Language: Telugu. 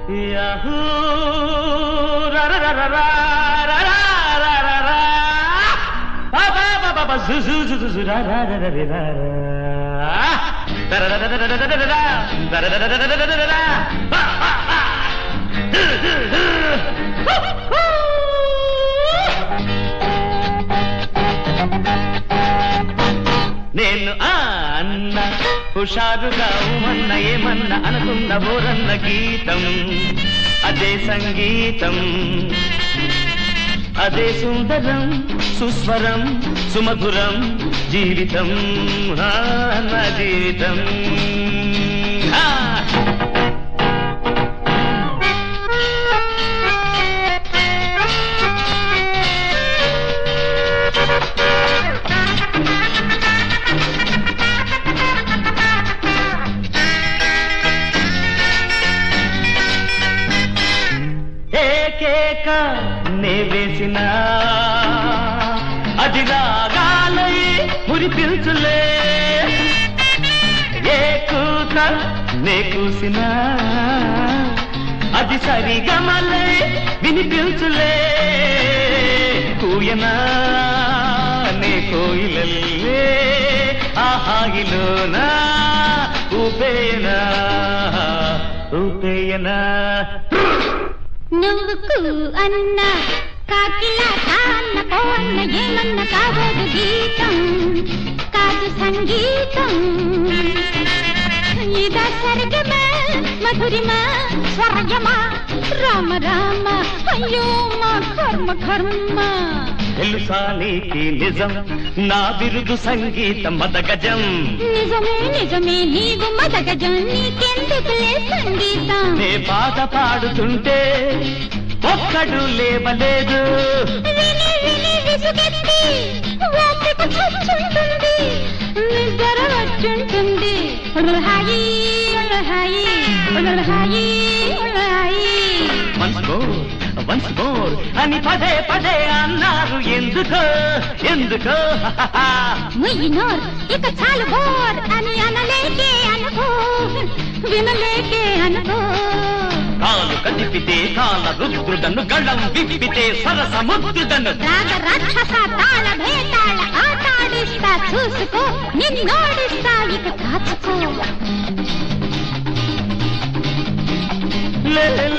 యాహూ రా రా రా రా రా రా రా రా రా రా. బా బా బా బా బా జు జు జు జు జు రా రా రా రా రా రా రా. రా రా రా రా రా రా రా రా రా రా. రా రా రా రా రా రా రా రా రా. బా బా బా. హు హు హు. హు హు. నేను ఆ అన్న హుషారుగా ఉమన్న ఏమన్న అనుకున్న బోరన్న గీతం అదే సంగీతం అదే సుందరం సుస్వరం సుమధురం జీవితం ఆ, నా జీవితం ఆ. ఏకేక నే వేసిన అది రాగాలై మురిపిల్చులే ఏ కూత నే కూసిన అది సరిగమలై వినిపించులే కూయనా నే కోయిలల్లే ఆహాగిలోనా ఊపేయనా ఊపేయనా నువ్వు కూ అన్న కాకిలా తాన్న పోన్న ఏమన్న కావదు గీతం కాదు సంగీతం ఇద సరిగమా మధురిమా స్వర్గమా రామ రామ అయ్యో మా కర్మ కర్మ తెలుసా నీకి నిజం నా బిరుదు సంగీతం మదగజం నిజమే నిజమే నీవు మదగజం నీకెందుకులే సంగీతం నే పాట పాడుతుంటే ఒక్కడు లేవలేదు విని విని విసుగెత్తి ఓపిక చచ్చుంటుంది నిద్ర వచ్చుంటుంది హాయి హాయి హాయి హాయి వన్స్ మోర్ వన్స్ మోర్ అని పదే పదే అన్నారు ఎందుకో ఎందుకో ముయ్యినోర్ ఇక చాలు బోర్ అని అనలేకే అనుకో వినలేకే అనుకో కాలు కదిపితే కాల రుద్రుడను గళం విప్పితే సరస ముద్దుడను రాగ రాక్షస తాళ భేతాళ ఆటాడిస్తా చూసుకో నిన్నోడిస్తా ఇక కాచుకో లే